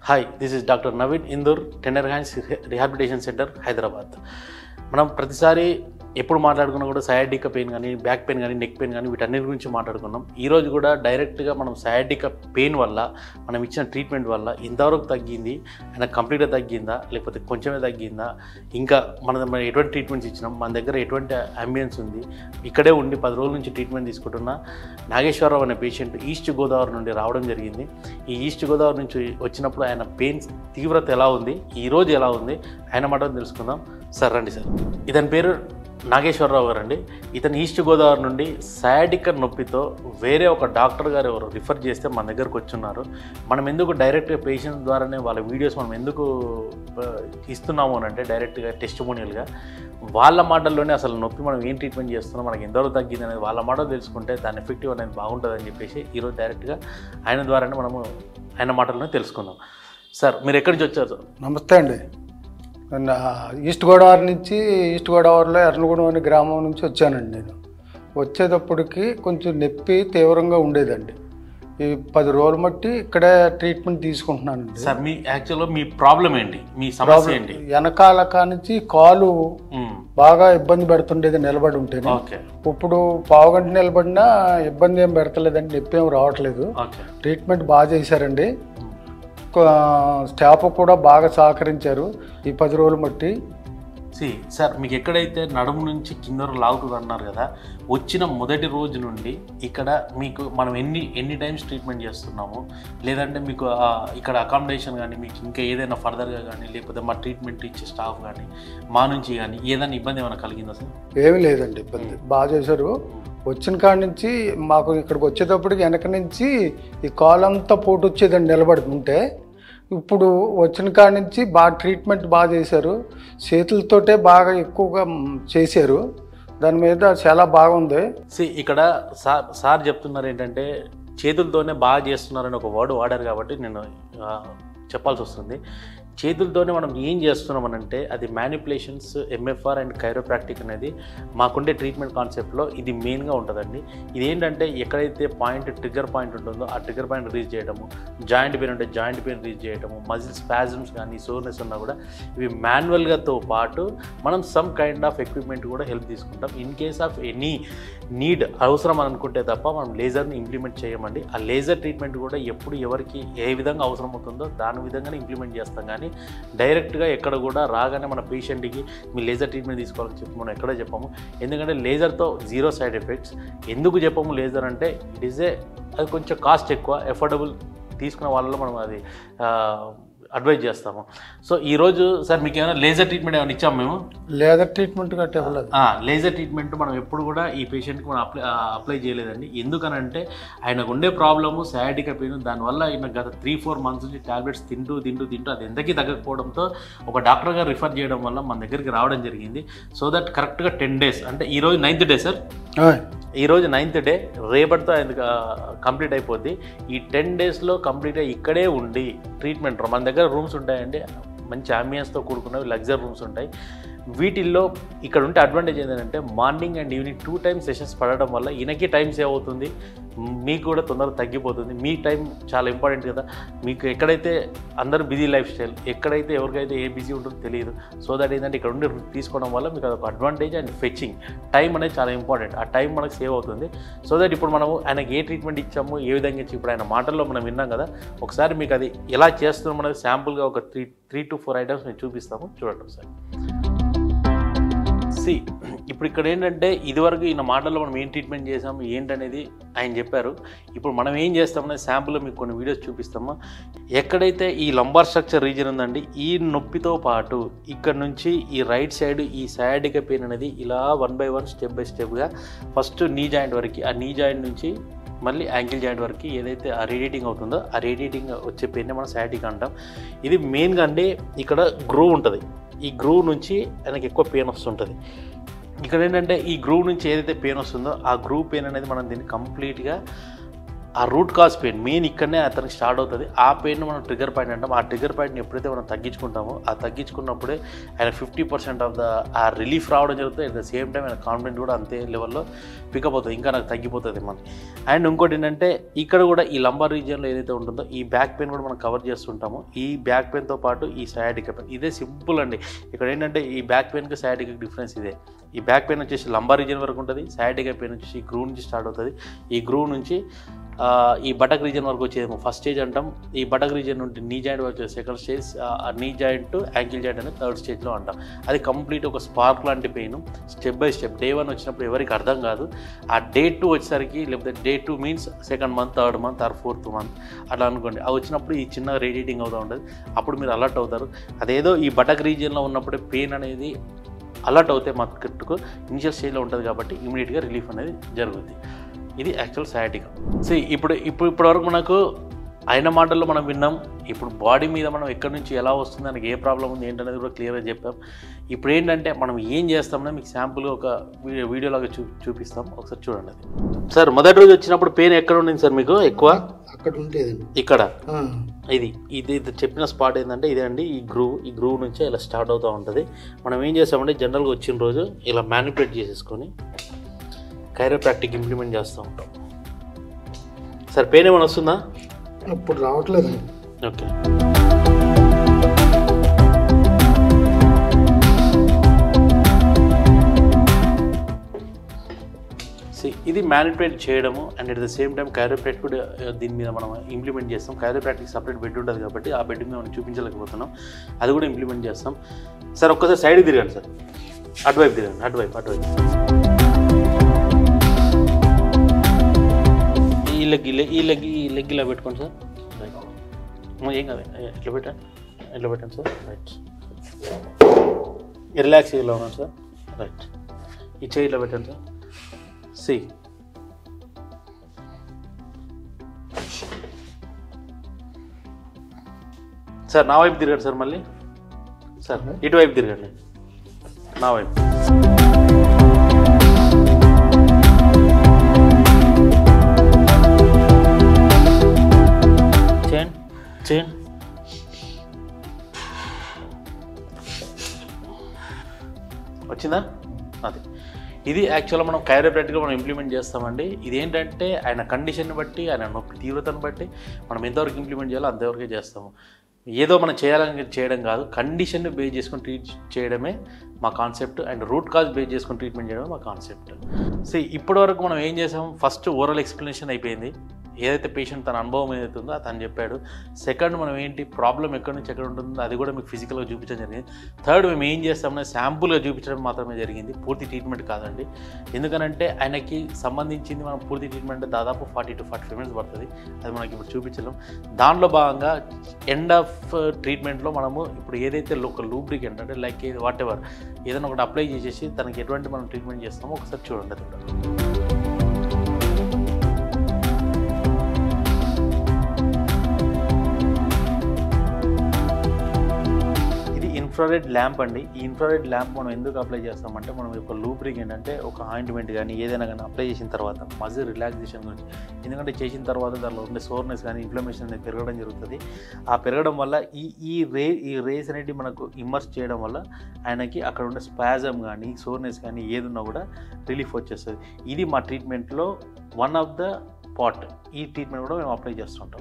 Hi this is doctor Naveen Indur tender hands rehabilitation centre Hyderabad మనం ప్రతిసారి ఎప్పుడు మాట్లాడుకున్నా కూడా సయాడిక పెయిన్ కానీ బ్యాక్ పెయిన్ కానీ నెక్ పెయిన్ కానీ వీటన్నిటి గురించి మాట్లాడుకున్నాం ఈరోజు కూడా డైరెక్ట్గా మనం సయాడిక పెయిన్ వల్ల మనం ఇచ్చిన ట్రీట్మెంట్ వల్ల ఇంతవరకు తగ్గింది ఆయన కంప్లీట్గా తగ్గిందా లేకపోతే కొంచెమే తగ్గిందా ఇంకా మన మనం ఎటువంటి ట్రీట్మెంట్స్ ఇచ్చినాం మన దగ్గర ఎటువంటి అంబియన్స్ ఉంది ఇక్కడే ఉండి పది రోజుల నుంచి ట్రీట్మెంట్ తీసుకుంటున్న నాగేశ్వరరావు అనే పేషెంట్ ఈస్ట్ గోదావరి నుండి రావడం జరిగింది ఈ ఈస్ట్ గోదావరి నుంచి వచ్చినప్పుడు ఆయన పెయిన్ తీవ్రత ఎలా ఉంది ఈ రోజు ఎలా ఉంది ఆయన మాట తెలుసుకుందాం సార్ రండి సార్ ఇతని పేరు నాగేశ్వరరావు గారు అండి ఇతను ఈస్ట్ గోదావరి నుండి సయాడిక నొప్పితో వేరే ఒక డాక్టర్ గారు ఎవరు రిఫర్ చేస్తే మన దగ్గరకు వచ్చున్నారు మనం ఎందుకు డైరెక్ట్గా పేషెంట్ ద్వారానే వాళ్ళ వీడియోస్ మనం ఎందుకు ఆ, ఇస్తున్నాము అని అంటే డైరెక్ట్గా టెస్టిమోనియల్గా వాళ్ళ మాటల్లోనే అసలు నొప్పి మనం ఏం ట్రీట్మెంట్ చేస్తున్నాం మనకి ఎంతవరకు తగ్గింది అనేది వాళ్ళ మాటలు తెలుసుకుంటే దాని ఎఫెక్టివ్ అనేది బాగుంటుందని చెప్పేసి ఈరోజు డైరెక్ట్గా ఆయన ద్వారానే మనము ఆయన మాటల్లోనే తెలుసుకుందాం సార్ మీరు ఎక్కడి నుంచి వచ్చారు సార్ నమస్తే అండి నేను ఈస్ట్ గోదావరి నుంచి ఈస్ట్ గోదావరిలో ఎర్నగూడెం అనే గ్రామం నుంచి వచ్చానండి నేను వచ్చేటప్పటికి కొంచెం నొప్పి తీవ్రంగా ఉండేదండి ఈ పది రోజులు మట్టి ఇక్కడే ట్రీట్మెంట్ తీసుకుంటున్నానండి సార్ మీ యాక్చువల్గా మీ ప్రాబ్లం ఏంటి మీ సమస్య ఏంటి వెనకాల కానించి కాలు మ్మ్. బాగా ఇబ్బంది పెడుతుండేది నిలబడి ఉంటేనే ఓకే ఇప్పుడు పావుగంట నిలబడినా ఇబ్బంది ఏం పెడతలేదండి నొప్పి ఏం రావట్లేదు ఓకే ట్రీట్మెంట్ బాగా చేశారండి కొ- స్టాఫ్ కూడా బాగా సహకరించారు ఈ పది రోజులు మట్టి సి సార్ మీకు ఎక్కడైతే నడుము నుంచి కింద వరకు లాగుతుంది అన్నారు కదా వచ్చిన మొదటి రోజు నుండి ఇక్కడ మీకు మనం ఎన్ని ఎన్ని టైమ్స్ ట్రీట్మెంట్ చేస్తున్నాము లేదంటే మీకు ఆ, ఇక్కడ అకామిడేషన్ కానీ మీకు ఇంకా ఏదైనా ఫర్దర్గా కానీ లేకపోతే మా ట్రీట్మెంట్ ఇచ్చే స్టాఫ్ కానీ మా నుంచి కానీ ఏదైనా ఇబ్బంది ఏమైనా కలిగిందా సార్ ఏమీ లేదండి ఇబ్బంది బాగా చేశారు వచ్చిన కాడి నుంచి మాకు ఇక్కడికి వచ్చేటప్పటికి వెనక నుంచి ఈ కాలంతా పోటు వచ్చేదండి నిలబడుతుంటే ఇప్పుడు వచ్చిన కాడి నుంచి బాగా ట్రీట్మెంట్ బాగా చేశారు చేతులతోటే బాగా ఎక్కువగా మ్, చేశారు దాని మీద చాలా బాగుంది సి ఇక్కడ సార్ సార్ చెప్తున్నారు ఏంటంటే చేతులతోనే బాగా చేస్తున్నారని ఒక వర్డ్ వాడారు కాబట్టి నేను ఆ, చెప్పాల్సి వస్తుంది చేతులతోనే మనం ఏం చేస్తున్నాం అని అంటే అది మ్యానిపులేషన్స్ ఎంఎఫ్ఆర్ అండ్ కైరోప్రాక్టిక్ అనేది మాకుండే ట్రీట్మెంట్ కాన్సెప్ట్లో ఇది మెయిన్గా ఉంటుందండి ఇది ఏంటంటే ఎక్కడైతే పాయింట్ ట్రిగ్గర్ పాయింట్ ఉంటుందో ఆ ట్రిగ్గర్ పాయింట్ రీచ్ చేయడము జాయింట్ పెయిన్ ఉంటే జాయింట్ పెయిన్ రీచ్ చేయడము మజిల్ స్పాజమ్స్ కానీ సోర్నెస్ ఉన్నా కూడా ఇవి మాన్యువల్గాతో పాటు మనం సమ్ కైండ్ ఆఫ్ ఎక్విప్మెంట్ కూడా హెల్ప్ తీసుకుంటాం in case of any need అవసరం అని అనుకుంటే తప్ప మనం లేజర్ని ఇంప్లిమెంట్ చేయమండి ఆ లేజర్ ట్రీట్మెంట్ కూడా ఎప్పుడు ఎవరికి ఏ విధంగా అవసరం అవుతుందో దాని విధంగానే ఇంప్లిమెంట్ చేస్తాం కానీ డైరెక్ట్గా ఎక్కడ కూడా రాగానే మన పేషెంట్కి మీ లేజర్ ట్రీట్మెంట్ తీసుకోవాలని చెప్పి మనం ఎక్కడ చెప్పాము ఎందుకంటే లేజర్తో జీరో సైడ్ ఎఫెక్ట్స్ ఎందుకు చెప్పాము లేజర్ అంటే ఇట్ ఈస్ ఏ అది కొంచెం కాస్ట్ ఎక్కువ ఎఫోర్డబుల్ తీసుకున్న వాళ్ళలో మనం అది అడ్వైజ్ చేస్తాము సో ఈరోజు సార్ మీకు ఏమైనా లేజర్ ట్రీట్మెంట్ ఏమైనా ఇచ్చాము మేము లేదర్ ట్రీట్మెంట్ గట్రా ఇవ్వలేదు ఆ, లేజర్ ట్రీట్మెంట్ మనం ఎప్పుడు కూడా ఈ పేషెంట్కి మనం అప్లై ఆ, అప్లై చేయలేదండి ఎందుకనంటే ఆయనకు ఉండే ప్రాబ్లము సయాటిక పెయిన్ దానివల్ల ఆయన గత త్రీ ఫోర్ మంత్స్ నుంచి టాబ్లెట్స్ తింటూ తింటూ తింటూ అది ఎంతకీ తగ్గకపోవడంతో ఒక డాక్టర్ గారు రిఫర్ చేయడం వల్ల మన దగ్గరికి రావడం జరిగింది సో దట్ కరెక్ట్గా టెన్ డేస్ అంటే ఈరోజు నైన్త్ డే సార్ ఆయ్. ఈరోజు నైన్త్ డే రేపటితో ఆయనకు కంప్లీట్ అయిపోద్ది ఈ టెన్ డేస్లో కంప్లీట్గా ఇక్కడే ఉండి ట్రీట్మెంట్ మన దగ్గర రూమ్స్ ఉంటాయండి మంచి అంబియన్స్తో కూడుకున్నవి లగ్జరీ రూమ్స్ ఉంటాయి వీటిల్లో ఇక్కడ ఉంటే అడ్వాంటేజ్ ఏంటంటే morning and evening two times sessions పడడం వల్ల ఈయనకి టైం సేవ్ అవుతుంది మీకు కూడా తొందరగా తగ్గిపోతుంది మీ టైం చాలా ఇంపార్టెంట్ కదా మీకు ఎక్కడైతే అందరూ బిజీ లైఫ్ స్టైల్ ఎక్కడైతే ఎవరికైతే ఏ బిజీ ఉంటుందో తెలియదు సో దట్ ఏంటంటే ఇక్కడ ఉండి తీసుకోవడం వల్ల మీకు అదొక అడ్వాంటేజ్ అండ్ ఫెచ్చింగ్ టైం అనేది చాలా ఇంపార్టెంట్ ఆ టైం మనకు సేవ్ అవుతుంది సో దట్ ఇప్పుడు మనము ఆయనకి ఏ ట్రీట్మెంట్ ఇచ్చాము ఏ విధంగా ఇచ్చి ఇప్పుడు ఆయన మాటల్లో మనం విన్నాం కదా ఒకసారి మీకు అది ఎలా చేస్తున్నాం అనేది శాంపుల్గా ఒక three three to four items మేము చూపిస్తాము చూడండి ఒకసారి సి ఇప్పుడు ఇక్కడ ఏంటంటే ఇదివరకు ఈయన మాటల్లో మనం ఏం ట్రీట్మెంట్ చేసాము ఏంటనేది ఆయన చెప్పారు ఇప్పుడు మనం ఏం చేస్తామనేది శాంపుల్లో మీకు కొన్ని వీడియోస్ చూపిస్తాము ఎక్కడైతే ఈ లంబార్ స్ట్రక్చర్ రీజన్ ఉందండి ఈ నొప్పితో పాటు ఇక్కడ నుంచి ఈ రైట్ సైడ్ ఈ సయాడిక పెయిన్ అనేది ఇలా one by one step by స్టెప్గా ఫస్ట్ నీ జాయింట్ వరకు ఆ నీ జాయింట్ నుంచి మళ్ళీ యాంకిల్ జాయింట్ వరకు ఏదైతే ఆ రేడియేటింగ్ అవుతుందో ఆ రేడియేటింగ్ వచ్చే పెయిన్ మనం సయాటిక్ అంటాం ఇది మెయిన్గా అంటే ఇక్కడ గ్రూవ్ ఉంటుంది ఈ గ్రూవ్ నుంచి ఆయనకి ఎక్కువ పెయిన్ వస్తుంటుంది ఇక్కడ ఏంటంటే ఈ గ్రూవ్ నుంచి ఏదైతే పెయిన్ వస్తుందో ఆ గ్రూవ్ పెయిన్ అనేది మనం దీన్ని కంప్లీట్గా ఆ రూట్ కాజ్ పెయిన్ మెయిన్ ఇక్కడనే అతనికి స్టార్ట్ అవుతుంది ఆ పెయిన్ మనం ట్రిగర్ పాయింట్ అంటాం ఆ ట్రిగర్ పాయింట్ని ఎప్పుడైతే మనం తగ్గించుకుంటామో ఆ తగ్గించుకున్నప్పుడే ఆయన ఫిఫ్టీ పర్సెంట్ ఆఫ్ ద ఆ రిలీఫ్ రావడం జరుగుతుంది అట్ ద సేమ్ టైం ఆయన కాన్ఫిడెంట్ కూడా అంతే లెవెల్లో పికప్ అవుతుంది ఇంకా నాకు తగ్గిపోతుంది మనం అండ్ ఇంకోటి ఏంటంటే ఇక్కడ కూడా ఈ లంబర్ రీజియన్లో ఏదైతే ఉంటుందో ఈ బ్యాక్ పెయిన్ కూడా మనం కవర్ చేస్తుంటాము ఈ బ్యాక్ పెయిన్తో పాటు ఈ సయాటిక పెయిన్ ఇదే సింపుల్ అండి ఇక్కడ ఏంటంటే ఈ బ్యాక్ పెయిన్కి సయాటిక్ డిఫరెన్స్ ఇదే ఈ బ్యాక్ పెయిన్ వచ్చేసి లంబర్ రీజియన్ వరకు ఉంటుంది సయాటిక పెయిన్ వచ్చేసి ఈ గ్రూ నుంచి స్టార్ట్ అవుతుంది ఈ గ్రూ నుంచి ఆ, ఈ బటక్ రీజియన్ వరకు వచ్చేది ఫస్ట్ స్టేజ్ అంటాం ఈ బటక్ రీజియన్ నుండి నీ జాయింట్ వరకు second stage knee joint ankle joint అనేది థర్డ్ స్టేజ్లో అంటాం అది కంప్లీట్ ఒక స్పార్క్ లాంటి pain step by step day one వచ్చినప్పుడు ఎవరికి అర్థం కాదు ఆ డే టూ వచ్చేసరికి లేకపోతే day two means second month third month or fourth month అట్లా అనుకోండి అది వచ్చినప్పుడు ఈ చిన్న రేడియేటింగ్ అవుతూ ఉంటుంది అప్పుడు మీరు అలర్ట్ అవుతారు అదేదో ఈ బటక్ రీజియన్లో ఉన్నప్పుడే పెయిన్ అనేది అలర్ట్ అవుతే మార్కెట్కు ఇనిషియల్ స్టేజ్లో ఉంటుంది కాబట్టి ఇమీడియట్గా రిలీఫ్ అనేది జరుగుతుంది ఇది యాక్చువల్ సయాటికా సో ఇప్పుడు ఇప్పుడు ఇప్పటివరకు మనకు అయిన మాటల్లో మనం విన్నాం ఇప్పుడు బాడీ మీద మనం ఎక్కడి నుంచి ఎలా వస్తుంది దానికి ఏ ప్రాబ్లం ఉంది ఏంటనేది కూడా క్లియర్గా చెప్పాం ఇప్పుడు ఏంటంటే మనం ఏం చేస్తామని మీకు శాంపుల్గా ఒక వీడియో వీడియోలాగా చూ చూపిస్తాం ఒకసారి చూడండి అది సార్ మొదటి రోజు వచ్చినప్పుడు పెయిన్ ఎక్కడ ఉండింది సార్ మీకు ఎక్కువ అక్కడ ఉండేదండి ఇక్కడ ఆ, ఇది ఇది ఇది చెప్పిన స్పాట్ ఏంటంటే ఇదే అండి ఈ గ్రూవ్ ఈ గ్రూవ్ నుంచే ఇలా స్టార్ట్ అవుతూ ఉంటుంది మనం ఏం చేస్తామంటే జనరల్గా వచ్చిన రోజు ఇలా మ్యానిపులేట్ చేసేసుకొని కైరోప్రాక్టిక్ ఇంప్లిమెంట్ చేస్తూ ఉంటాం సార్ పెయిన్ ఏమైనా వస్తుందా ఇప్పుడు రావట్లేదండి ఓకే See, ఇది మ్యానిపులేట్ చేయడము and at the same time chiropractic కూడా uh, దీని మీద మనం ఇంప్లిమెంట్ చేస్తాం కైరోప్రాక్టిక్ సపరేట్ బెడ్ ఉంటుంది కాబట్టి ఆ బెడ్ మీద మనం చూపించలేకపోతున్నాం అది కూడా ఇంప్లిమెంట్ చేస్తాం సార్ ఒక్కసారి సైడ్ తిరగండి సార్ అటువైపు తిరగండి అటువైపు అటువైపు ఈ లెగ్ ఈ లెగ్ ఈ లెగ్ ఈ లెగ్ ఇలా పెట్టుకోండి సార్ రైట్ ఏం కాదు ఎట్లా పెట్టండి ఎట్లా పెట్టండి సార్ రైట్ రిలాక్స్ ఇలా ఉన్నాను సార్ రైట్ ఈ చేయి ఇట్లా పెట్టండి సార్ సి సార్ నా వైపు తిరగండి సార్ మళ్ళీ సార్ ఇటువైపు తిరగండి నా వైపు చేయండి చేయండి వచ్చిందా అది ఇది యాక్చువల్గా మనం కైరోప్రాక్టిక్గా మనం ఇంప్లిమెంట్ చేస్తామండి ఇది ఏంటంటే ఆయన కండిషన్ని బట్టి ఆయన నొప్పి తీవ్రతను బట్టి మనం ఎంతవరకు ఇంప్లిమెంట్ చేయాలో అంతవరకే చేస్తాము ఏదో మనం చేయాలని చేయడం కాదు కండిషన్ని బేస్ చేసుకొని ట్రీట్ చేయడమే మా concept and root cause base చేసుకొని ట్రీట్మెంట్ చేయడమే మా కాన్సెప్ట్ సో ఇప్పటివరకు మనం ఏం చేసాం ఫస్ట్ ఓరల్ ఎక్స్ప్లెనేషన్ అయిపోయింది ఏదైతే పేషెంట్ తన అనుభవం ఏదైతే ఉందో తను చెప్పాడు సెకండ్ మనం ఏంటి ప్రాబ్లం ఎక్కడి నుంచి ఎక్కడ ఉంటుందో అది కూడా మీకు ఫిజికల్గా చూపించడం జరిగింది థర్డ్ మేము ఏం చేస్తామన్నా శాంపుల్గా చూపించడం మాత్రమే జరిగింది పూర్తి ట్రీట్మెంట్ కాదండి ఎందుకనంటే ఆయనకి సంబంధించింది మనం పూర్తి ట్రీట్మెంట్ దాదాపు forty to forty five minutes పడుతుంది అది మనకి ఇప్పుడు చూపించలేం దానిలో భాగంగా ఎండ్ ఆఫ్ ట్రీట్మెంట్లో మనము ఇప్పుడు ఏదైతే ఒక లూబ్రికెంట్ అంటే లైక్ వాట్ ఎవర్ ఏదైనా ఒకటి అప్లై చేసేసి తనకి ఎటువంటి మనం ట్రీట్మెంట్ చేస్తామో ఒకసారి చూడండి అది కూడా ఇది ఇన్ఫ్రారెడ్ ల్యాంప్ అండి ఈ ఇన్ఫ్రారెడ్ ల్యాంప్ మనం ఎందుకు అప్లై చేస్తామంటే మనం ఒక లూబ్రిక్ ఏంటంటే ఒక ఆయింట్మెంట్ కానీ ఏదైనా కానీ అప్లై చేసిన తర్వాత మజిల్ రిలాక్సేషన్ గురించి ఎందుకంటే చేసిన తర్వాత దానిలో ఉండే సోర్నెస్ కానీ ఇన్ఫ్లమేషన్ అనేది పెరగడం జరుగుతుంది ఆ పెరగడం వల్ల ఈ ఈ రే ఈ రేస్ అనేవి మనకు ఇమ్మర్స్ చేయడం వల్ల ఆయనకి అక్కడ ఉండే స్పాజమ్ కానీ సోర్నెస్ కానీ ఏదున్నా కూడా రిలీఫ్ వచ్చేస్తుంది ఇది మా ట్రీట్మెంట్లో వన్ ఆఫ్ ద పార్ట్ ఈ ట్రీట్మెంట్ కూడా మేము అప్లై చేస్తుంటాం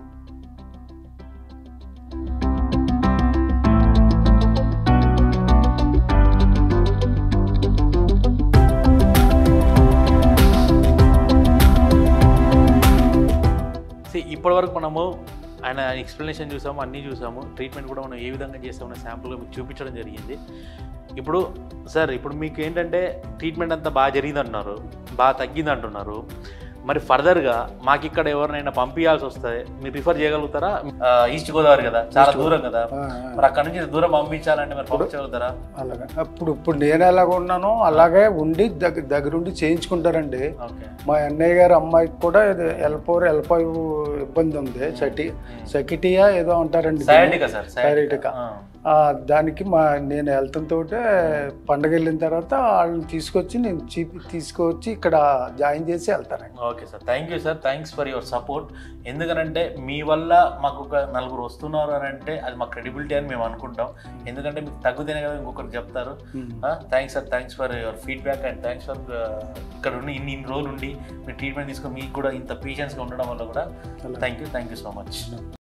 See, ఇప్పటివరకు మనము ఆయన ఎక్స్ప్లెనేషన్ చూసాము అన్నీ చూసాము ట్రీట్మెంట్ కూడా మనం ఏ విధంగా చేస్తామనే శాంపుల్గా మీకు చూపించడం జరిగింది ఇప్పుడు సార్ ఇప్పుడు మీకు ఏంటంటే ట్రీట్మెంట్ అంతా బాగా జరిగింది అంటున్నారు బాగా తగ్గింది అంటున్నారు మరి ఫర్దర్గా మాకు ఇక్కడ ఎవరినైనా పంపించాల్సి వస్తే మీరు రిఫర్ చేయగలుగుతారా ఆ, ఈస్ట్ గోదావరి కదా చాలా దూరం కదా ఆ, మరి అక్కడ నుంచి దూరం పంపించాలంటే మరి పంపించగలుగుతారా అలాగే అప్పుడు ఇప్పుడు నేను ఎలాగ ఉన్నానో అలాగే ఉండి దగ్గర దగ్గరుండి చేయించుకుంటారండి ఓకే మా అన్నయ్య గారి అమ్మాయికి కూడా ఇది ఎల్ ఫోర్ ఎల్ ఫైవ్ ఇబ్బంది ఉంది సటి సెకిటియా ఏదో అంటారండి దీన్ని. Sciatica sir sciatica. ఆ. ఆ, దానికి మా నేను వెళ్తుంతో పండగ వెళ్ళిన తర్వాత వాళ్ళని తీసుకొచ్చి నేను చీపి తీసుకొచ్చి ఇక్కడ జాయిన్ చేసి వెళ్తానండి okay sir thank you sir thanks for your support ఎందుకనంటే మీ వల్ల మాకు ఒక నలుగురు వస్తున్నారు అని అంటే అది మా క్రెడిబిలిటీ అని మేము అనుకుంటాం ఎందుకంటే మీకు తగ్గుతేనే కదా ఇంకొకరికి చెప్తారు thanks sir thanks for your feedback and thanks for ఇక్కడ ఉండి ఇన్ని ఇన్ని రోజులు ఉండి మీరు ట్రీట్మెంట్ తీసుకొని మీకు కూడా ఇంత పేషెన్స్గా ఉండడం వల్ల కూడా thank you thank you so much